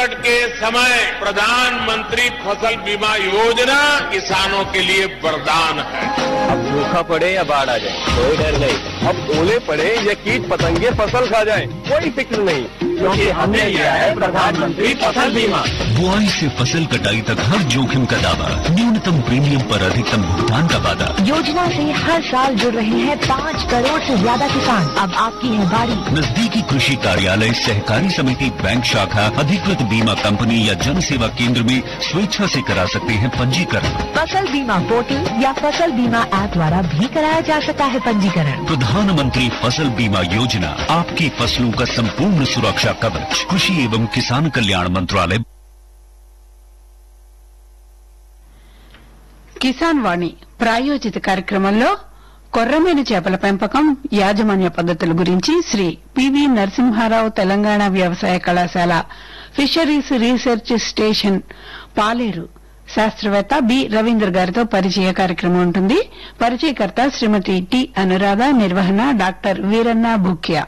संकट के समय प्रधानमंत्री फसल बीमा योजना किसानों के लिए वरदान है अब सूखा पड़े या बाढ़ आ जाए कोई डर नहीं अब ओले पड़े या कीट पतंगे फसल खा जाए कोई फिक्र नहीं क्योंकि हमने लिया है प्रधानमंत्री फसल बीमा बुआई से फसल कटाई तक हर जोखिम का दावा न्यूनतम प्रीमियम पर अधिकतम भुगतान का वादा योजना से हर साल जुड़ रहे हैं पाँच करोड़ से ज्यादा किसान अब आपकी है बारी नजदीकी कृषि कार्यालय सहकारी समिति बैंक शाखा अधिकृत बीमा कंपनी या जन सेवा केंद्र में स्वेच्छा से करा सकते हैं पंजीकरण फसल बीमा पोर्टल या फसल बीमा ऐप द्वारा भी कराया जा सकता है पंजीकरण प्रधानमंत्री फसल बीमा योजना आपकी फसलों का संपूर्ण सुरक्षा कवच कृषि एवं किसान कल्याण मंत्रालय కిసాన్ వాణి ప్రాయోజిత కార్యక్రమంలో కొర్రమీన చేపల పెంపకం యాజమాన్య పద్ధతుల గురించి శ్రీ పివి నరసింహారావు తెలంగాణ వ్యవసాయ కళాశాల ఫిషరీస్ రీసెర్చ్ స్టేషన్ పాలేరు శాస్త్రవేత్త బి రవీంద్ర గారితో పరిచయ కార్యక్రమం ఉంటుంది పరిచయకర్త శ్రీమతి టి అనురాధ నిర్వహణ డాక్టర్ వీరన్న భూక్యా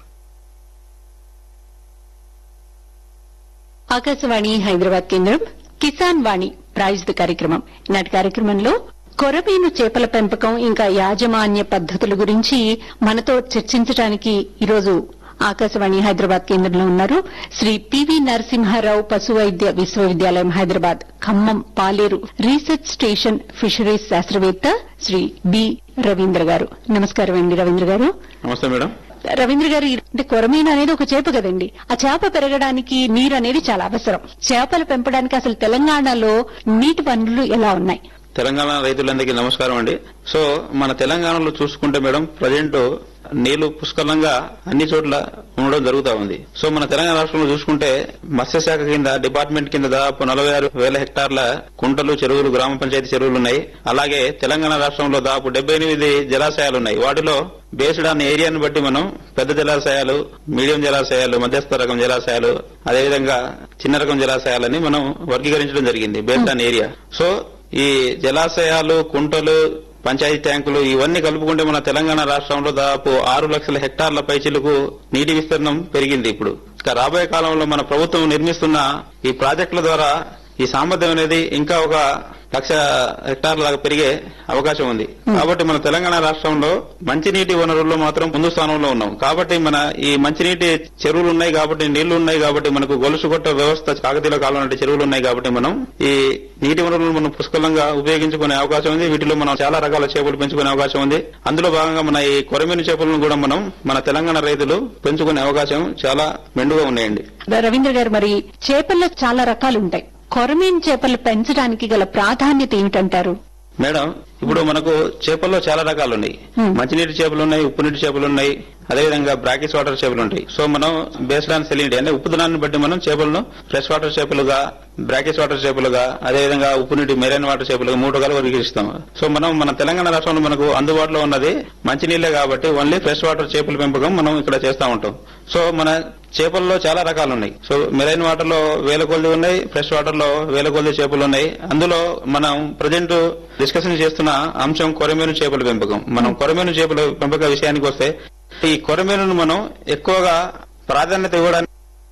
ఆకాశవాణి హైదరాబాద్ కేంద్రం కిసాన్ వాణి ప్రాయోజిత కార్యక్రమం నాటి కార్యక్రమంలో కొరమీను చేపల పెంపకం ఇంకా యాజమాన్య పద్ధతుల గురించి మనతో చర్చించడానికి ఈరోజు ఆకాశవాణి హైదరాబాద్ కేంద్రంలో ఉన్నారు శ్రీ పివి నరసింహారావు పశు వైద్య విశ్వవిద్యాలయం Hyderabad Khammam Paleru research station fisheries శాస్త్రవేత్త శ్రీ బి రవీంద్ర గారు నమస్కారం అండి రవీంద్ర గారు నమస్తే మేడం రవీంద్ర గారు అంటే కొరమీన అనేది ఒక చేప కదండి ఆ చేప పెరగడానికి నీరు అనేది చాలా అవసరం చేపలు పెంపడానికి అసలు తెలంగాణలో నీటి వనరులు ఎలా ఉన్నాయి తెలంగాణ రైతులందరికీ నమస్కారం అండి సో మన తెలంగాణలో చూసుకుంటే మేడం ప్రజెంట్ నీళ్లు పుష్కలంగా అన్ని చోట్ల ఉండడం జరుగుతా ఉంది సో మన తెలంగాణ రాష్ట్రంలో చూసుకుంటే మత్స్యశాఖ కింద డిపార్ట్మెంట్ కింద దాదాపు నలభై ఆరు వేల హెక్టార్ల కుంటలు చెరువులు గ్రామ పంచాయతీ చెరువులు ఉన్నాయి అలాగే తెలంగాణ రాష్ట్రంలో దాదాపు డెబ్బై ఎనిమిది జలాశయాలు ఉన్నాయి వాటిలో బేస్డ్ ఆన్ ఏరియాను బట్టి మనం పెద్ద జలాశయాలు మీడియం జలాశయాలు మధ్యస్థ రకం జలాశయాలు అదేవిధంగా చిన్న రకం జలాశయాలని మనం వర్గీకరించడం జరిగింది బేస్డ్ ఆన్ ఏరియా సో ఈ జలాశయాలు కుంటలు పంచాయతీ ట్యాంకులు ఇవన్నీ కలుపుకుంటే మన తెలంగాణ రాష్ట్రంలో దాదాపు ఆరు లక్షల హెక్టార్ల పైచిలకు నీటి విస్తీర్ణం పెరిగింది ఇప్పుడు ఇక రాబోయే కాలంలో మన ప్రభుత్వం నిర్మిస్తున్న ఈ ప్రాజెక్టుల ద్వారా ఈ సామర్థ్యం అనేది ఇంకా ఒక లక్ష హెక్టార్ల దాకా పెరిగే అవకాశం ఉంది కాబట్టి మన తెలంగాణ రాష్ట్రంలో మంచినీటి వనరుల్లో మాత్రం ముందు స్థానంలో ఉన్నాం కాబట్టి మన ఈ మంచినీటి చెరువులు ఉన్నాయి కాబట్టి నీళ్లు ఉన్నాయి కాబట్టి మనకు గొలుసు కొట్ట వ్యవస్థ కాకతీయ కాలం నాటి చెరువులు ఉన్నాయి కాబట్టి మనం ఈ నీటి వనరులను మనం పుష్కలంగా ఉపయోగించుకునే అవకాశం ఉంది వీటిలో మనం చాలా రకాల చేపలు పెంచుకునే అవకాశం ఉంది అందులో భాగంగా మన ఈ కొరమీను చేపలను కూడా మనం మన తెలంగాణ రైతులు పెంచుకునే అవకాశం చాలా మెండుగా ఉన్నాయండి రవీంద్ర గారు మరి చేపల్లో చాలా రకాలు ఉంటాయి కొరమీన్ చేపలు పెంచడానికి గల ప్రాధాన్యత ఏమిటంటారు మేడం ఇప్పుడు మనకు చేపల్లో చాలా రకాలు ఉన్నాయి మంచినీటి చేపలు ఉన్నాయి ఉప్పు నీటి చేపలు ఉన్నాయి అదేవిధంగా బ్రాకిస్ వాటర్ చేపలు ఉంటాయి సో మనం బేస్డ్ ఆన్ సెలినిటీ అంటే ఉప్పు ధనాన్ని బట్టి మనం చేపలను ఫ్రెష్ వాటర్ చేపలుగా బ్రాకిస్ వాటర్ చేపలుగా అదేవిధంగా ఉప్పు నీటి మెరైన్ వాటర్ చేపలుగా మూడు రకాలు వర్గీకరిస్తాం సో మనం మన తెలంగాణ రాష్ట్రంలో మనకు అందుబాటులో ఉన్నది మంచినీళ్ళే కాబట్టి ఓన్లీ ఫ్రెష్ వాటర్ చేపల పెంపకం మనం ఇక్కడ చేస్తా ఉంటాం సో మన చేపల్లో చాలా రకాలు ఉన్నాయి సో మెరైన్ వాటర్ లో వేల కొద్ది ఉన్నాయి ఫ్రెష్ వాటర్ లో వేల కొద్ది చేపలు ఉన్నాయి అందులో మనం ప్రజెంట్ డిస్కషన్ చేస్తున్న అంశం కొరమేను చేపల పెంపకం మనం కొరమేను చేపల పెంపక విషయానికి వస్తే ఈ కొరమేనును మనం ఎక్కువగా ప్రాధాన్యత ఇవ్వడానికి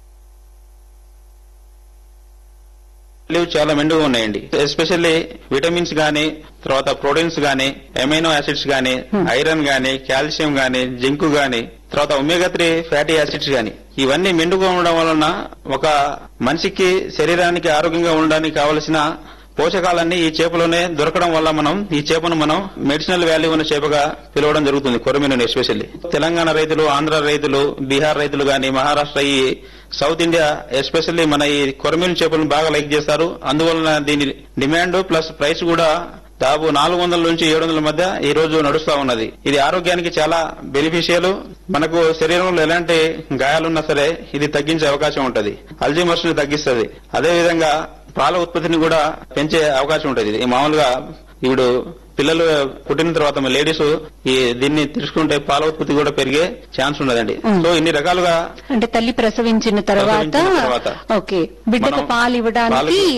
లీవ్ చాలా మెండుగా ఉన్నాయండి ఎస్పెషల్లీ విటమిన్స్ గానీ తర్వాత ప్రోటీన్స్ గానీ ఎమైనో యాసిడ్స్ గానీ ఐరన్ గానీ కాల్షియం గానీ జింక్ గానీ తర్వాత ఒమేగా త్రీ ఫ్యాటీ యాసిడ్స్ గానీ ఇవన్నీ మెండుగా ఉండడం వలన ఒక మనిషికి శరీరానికి ఆరోగ్యంగా ఉండడానికి కావలసిన పోషకాలన్నీ ఈ చేపలోనే దొరకడం వల్ల మనం ఈ చేపను మనం మెడిసినల్ వాల్యూ ఉన్న చేపగా పిలవడం జరుగుతుంది కొరమీను ఎస్పెషల్లీ తెలంగాణ రైతులు ఆంధ్ర రైతులు బీహార్ రైతులు గాని మహారాష్ట్ర ఈ సౌత్ ఇండియా ఎస్పెషల్లీ మన ఈ కొరమీను చేపలను బాగా లైక్ చేస్తారు అందువలన దీని డిమాండ్ ప్లస్ ప్రైస్ కూడా దాదాపు నాలుగు వందల నుంచి ఏడు వందల మధ్య ఈ రోజు నడుస్తా ఉన్నది ఇది ఆరోగ్యానికి చాలా బెనిఫిషియల్ మనకు శరీరంలో ఎలాంటి గాయాలున్నా సరే ఇది తగ్గించే అవకాశం ఉంటది అల్జీమర్స్ ని తగ్గిస్తుంది అదే విధంగా పాల ఉత్పత్తిని కూడా పెంచే అవకాశం ఉంటుంది ఇది మామూలుగా ఇప్పుడు పిల్లలు పుట్టిన తర్వాత లేడీస్ ఈ దీన్ని తీసుకుంటే పాల ఉత్పత్తి కూడా పెరిగే ఛాన్స్ ఉన్నదండి సో ఇన్ని రకాలుగా అంటే తల్లి ప్రసవించిన తర్వాత ప్రసవించిన తర్వాత ఓకే బిడ్డకు మనం పాలు ఇవ్వడానికి పాలకు